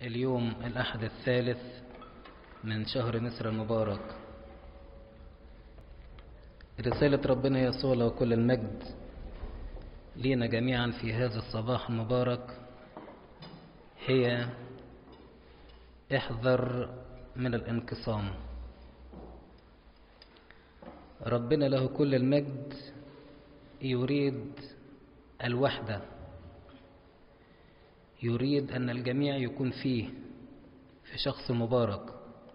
اليوم الأحد الثالث من شهر مصر المبارك رسالة ربنا يسوع له كل المجد لينا جميعا في هذا الصباح المبارك هي احذر من الانقسام ربنا له كل المجد يريد الوحدة يريد أن الجميع يكون فيه في شخص مبارك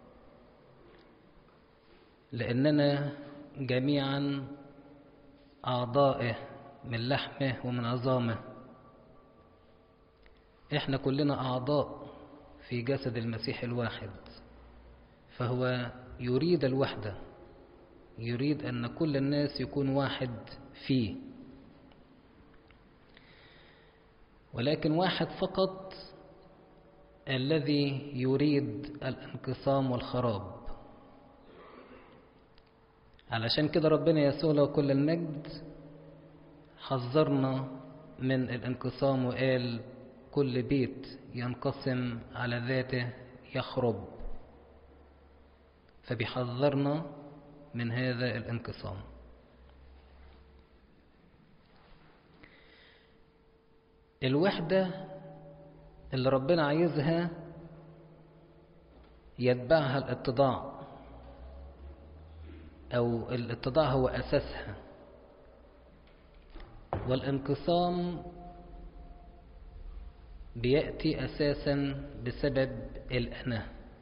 لأننا جميعا أعضائه من لحمه ومن عظامه احنا كلنا أعضاء في جسد المسيح الواحد فهو يريد الوحدة يريد أن كل الناس يكون واحد فيه ولكن واحد فقط الذي يريد الانقسام والخراب علشان كده ربنا يسوع له كل المجد حذرنا من الانقسام وقال كل بيت ينقسم على ذاته يخرب فبيحذرنا من هذا الانقسام الوحدة اللي ربنا عايزها يتبعها الاتضاع أو الاتضاع هو أساسها والانقسام بيأتي أساسا بسبب الأنا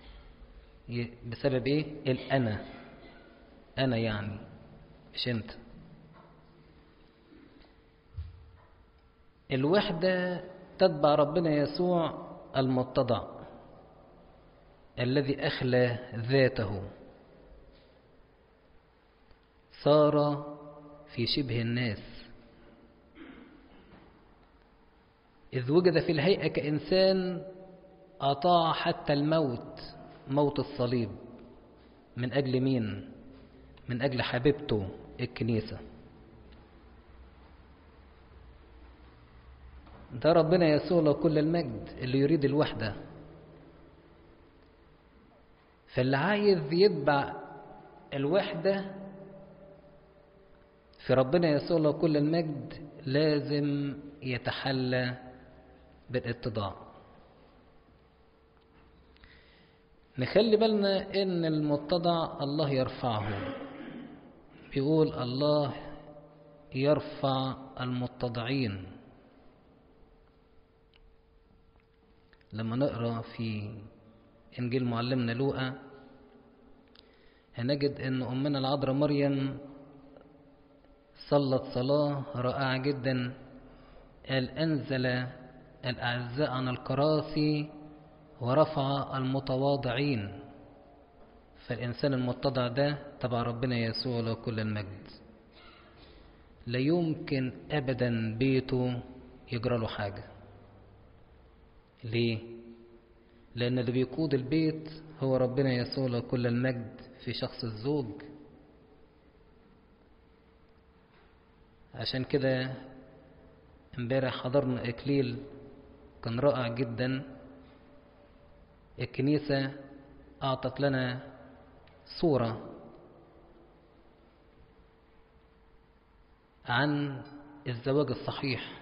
بسبب إيه؟ الأنا أنا يعني مش أنت الوحدة تتبع ربنا يسوع المتضع الذي أخلى ذاته صار في شبه الناس إذ وجد في الهيئة كإنسان أطاع حتى الموت موت الصليب من أجل مين؟ من أجل حبيبته الكنيسة ده ربنا يسوع له كل المجد اللي يريد الوحدة فاللي عايز يتبع الوحدة في ربنا يسوع له كل المجد لازم يتحلى بالاتضاع نخلي بالنا ان المتضع الله يرفعه بيقول الله يرفع المتضعين لما نقرا في انجيل معلمنا لوقا هنجد ان امنا العذراء مريم صلت صلاه رائعه جدا قال انزل الاعزاء عن الكراسي ورفع المتواضعين فالانسان المتضع ده تبع ربنا يسوع له كل المجد لا يمكن ابدا بيته يجرى له حاجه ليه لان اللي بيقود البيت هو ربنا يسوع له كل المجد في شخص الزوج عشان كده امبارح حضرنا اكليل كان رائع جدا الكنيسة أعطت لنا صورة عن الزواج الصحيح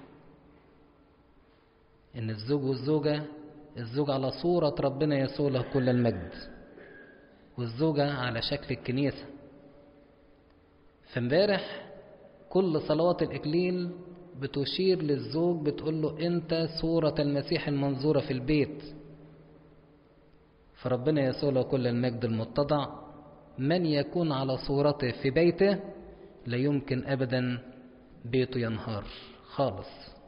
إن الزوج والزوجة الزوج على صورة ربنا يسوع له كل المجد والزوجة على شكل الكنيسة فامبارح كل صلوات الإكليل بتشير للزوج بتقول له أنت صورة المسيح المنظورة في البيت فربنا يسوع له كل المجد المتضع من يكون على صورته في بيته لا يمكن أبدا بيته ينهار خالص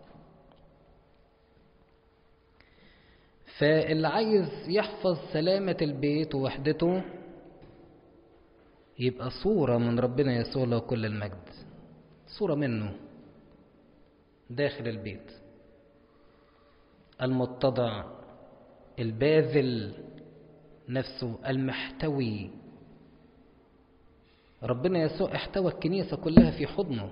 فاللي عايز يحفظ سلامة البيت ووحدته يبقى صورة من ربنا يسوع له كل المجد صورة منه داخل البيت المتضع الباذل نفسه المحتوي ربنا يسوع احتوى الكنيسة كلها في حضنه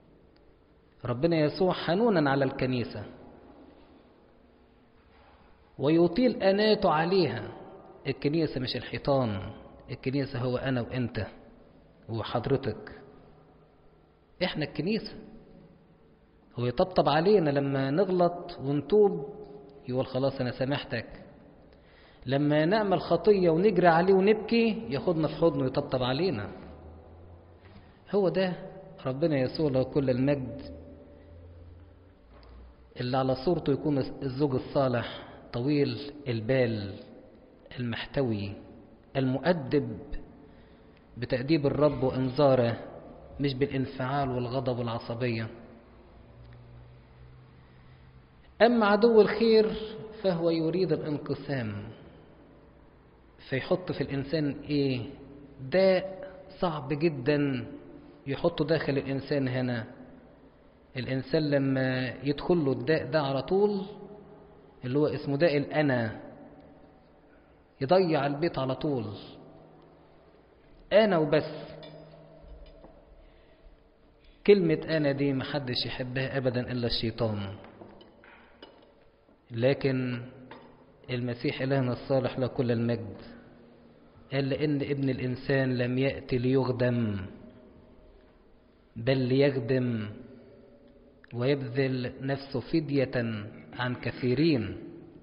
ربنا يسوع حنونا على الكنيسة ويطيل أناته عليها الكنيسة مش الحيطان الكنيسة هو أنا وأنت وحضرتك إحنا الكنيسة هو يطبطب علينا لما نغلط ونتوب يقول خلاص أنا سامحتك لما نعمل خطية ونجري عليه ونبكي ياخدنا في حضنه ويطبطب علينا هو ده ربنا يسوع له كل المجد اللي على صورته يكون الزوج الصالح طويل البال المحتوي المؤدب بتأديب الرب وإنذاره مش بالانفعال والغضب والعصبية أما عدو الخير فهو يريد الانقسام فيحط في الإنسان إيه داء صعب جدا يحطه داخل الإنسان هنا الإنسان لما يدخل له الداء ده على طول اللي هو اسمه داء الأنا يضيع البيت على طول أنا وبس كلمة أنا دي محدش يحبها أبدا إلا الشيطان لكن المسيح إلهنا الصالح له كل المجد قال لأن ابن الإنسان لم يأتي ليخدم بل ليخدم ويبذل نفسه فدية عن كثيرين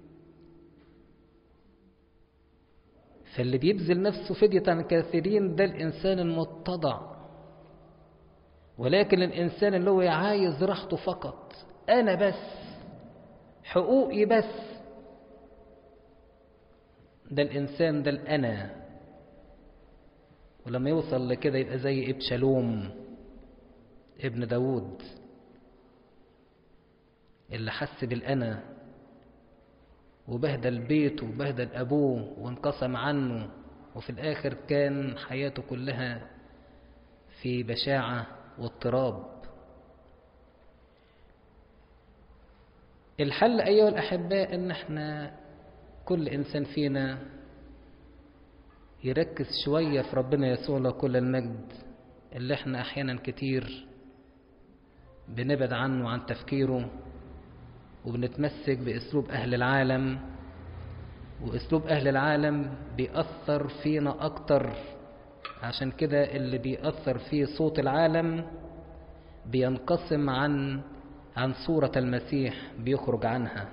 فاللي بيبذل نفسه فدية عن كثيرين ده الإنسان المتضع ولكن الإنسان اللي هو عايز راحته فقط أنا بس حقوقي بس ده الإنسان ده الأنا ولما يوصل لكده يبقى زي ابشالوم ابن داود اللي حس بالأنا وبهدل بيته وبهدل أبوه وانقسم عنه وفي الآخر كان حياته كلها في بشاعة واضطراب الحل أيها الأحباء إن احنا كل إنسان فينا يركز شوية في ربنا يسوع له كل المجد اللي احنا أحيانا كتير بنبعد عنه عن تفكيره وبنتمسك بأسلوب أهل العالم وأسلوب أهل العالم بيأثر فينا أكتر عشان كده اللي بيأثر فيه صوت العالم بينقسم عن عن صورة المسيح بيخرج عنها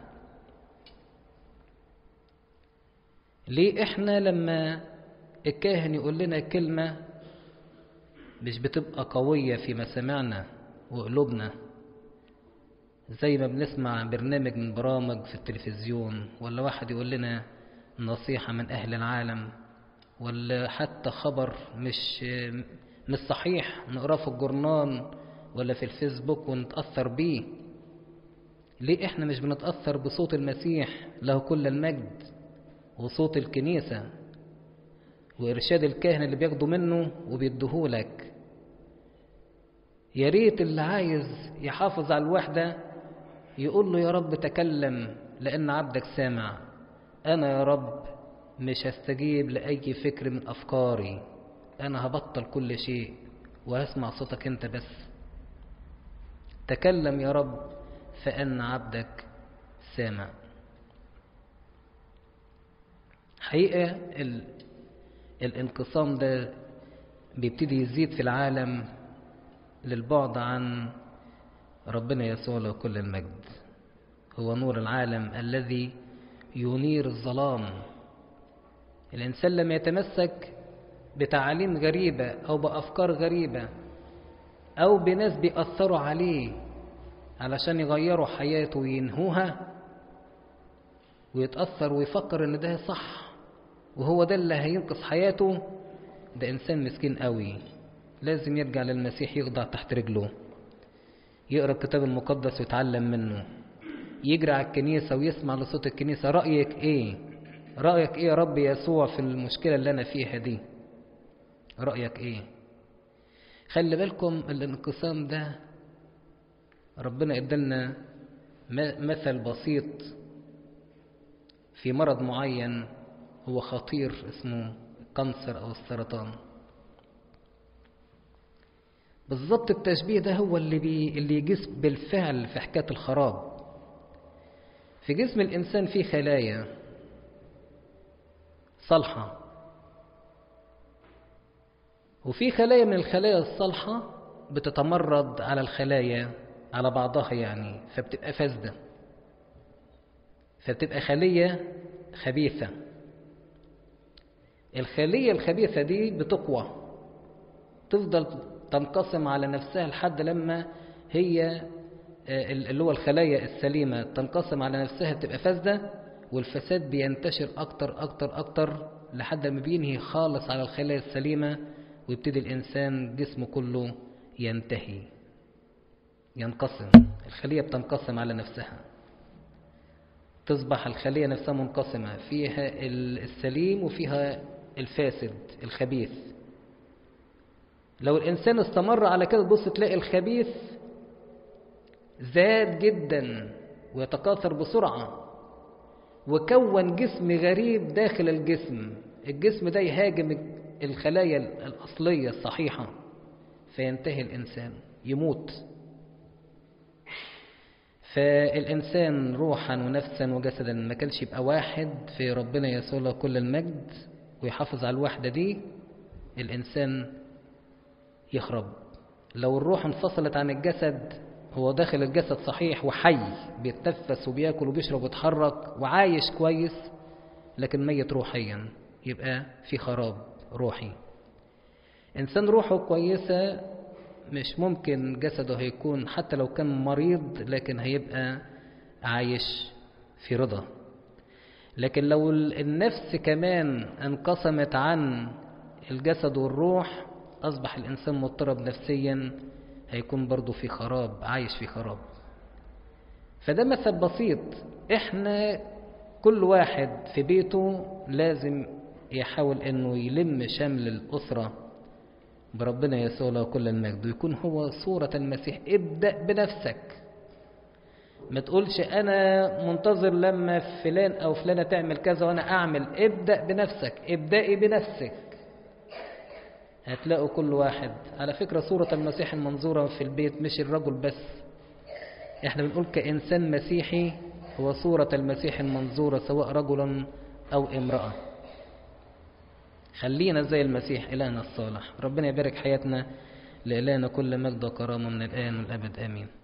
ليه احنا لما الكاهن يقول لنا كلمة مش بتبقى قوية في مسامعنا وقلوبنا زي ما بنسمع برنامج من برامج في التلفزيون ولا واحد يقول لنا نصيحة من أهل العالم ولا حتى خبر مش مش صحيح نقراه في الجورنال ولا في الفيسبوك ونتأثر بيه ليه احنا مش بنتأثر بصوت المسيح له كل المجد وصوت الكنيسة وإرشاد الكاهن اللي بياخده منه وبيديهولك يا ريت اللي عايز يحافظ على الوحدة يقول له يا رب تكلم لأن عبدك سامع أنا يا رب مش هستجيب لأي فكر من أفكاري أنا هبطل كل شيء وهسمع صوتك أنت بس تكلم يا رب فأن عبدك سامع حقيقة ال... الانقسام ده بيبتدي يزيد في العالم للبعد عن ربنا يسوع له كل المجد هو نور العالم الذي ينير الظلام الإنسان لما يتمسك بتعاليم غريبة أو بأفكار غريبة أو بناس بيأثروا عليه علشان يغيروا حياته وينهوها ويتأثر ويفكر إن ده صح وهو ده اللي هينقذ حياته ده إنسان مسكين قوي لازم يرجع للمسيح يخضع تحت رجله يقرأ الكتاب المقدس ويتعلم منه يجري على الكنيسة ويسمع لصوت الكنيسة رأيك إيه رأيك إيه يا رب يسوع في المشكلة اللي أنا فيها دي رأيك إيه خلي بالكم الانقسام ده ربنا ادالنا مثل بسيط في مرض معين هو خطير اسمه الكانسر أو السرطان بالظبط التشبيه ده هو اللي بي اللي يجس بالفعل في حكاية الخراب في جسم الإنسان في خلايا صالحة وفي خلايا من الخلايا الصالحة بتتمرد على الخلايا على بعضها يعني فبتبقى فاسدة فبتبقى خلية خبيثة الخلية الخبيثة دي بتقوى تفضل تنقسم على نفسها لحد لما هي اللي هو الخلايا السليمة تنقسم على نفسها تبقى فاسدة والفساد بينتشر أكتر أكتر أكتر لحد ما بينهي خالص على الخلايا السليمة ويبتدي الإنسان جسمه كله ينتهي ينقسم الخلية بتنقسم على نفسها تصبح الخلية نفسها منقسمة فيها السليم وفيها الفاسد الخبيث لو الإنسان استمر على كده تبص تلاقي الخبيث زاد جدا ويتكاثر بسرعة وكون جسم غريب داخل الجسم الجسم ده يهاجم الخلايا الأصلية الصحيحة فينتهي الإنسان يموت فالإنسان روحا ونفسا وجسدا ما كانش يبقى واحد في ربنا يسوع له كل المجد ويحافظ على الوحدة دي الإنسان يخرب لو الروح انفصلت عن الجسد هو داخل الجسد صحيح وحي بيتنفس وبياكل وبيشرب ويتحرك وعايش كويس لكن ميت روحيا يبقى في خراب روحي إنسان روحه كويسة مش ممكن جسده هيكون حتى لو كان مريض لكن هيبقى عايش في رضا لكن لو النفس كمان انقسمت عن الجسد والروح أصبح الإنسان مضطرب نفسيا هيكون برضه في خراب عايش في خراب فده مثل بسيط احنا كل واحد في بيته لازم يحاول انه يلم شمل الأسرة بربنا يسوع له كل المجد ويكون هو صورة المسيح ابدأ بنفسك ما تقولش أنا منتظر لما فلان أو فلانة تعمل كذا وأنا أعمل ابدأ بنفسك ابدأي بنفسك هتلاقوا كل واحد على فكرة صورة المسيح المنظورة في البيت مش الرجل بس احنا بنقول كإنسان مسيحي هو صورة المسيح المنظورة سواء رجلا أو امرأة خلينا زي المسيح إلهنا الصالح ربنا يبارك حياتنا لإلهنا كل مجد وكرامة من الآن والأبد آمين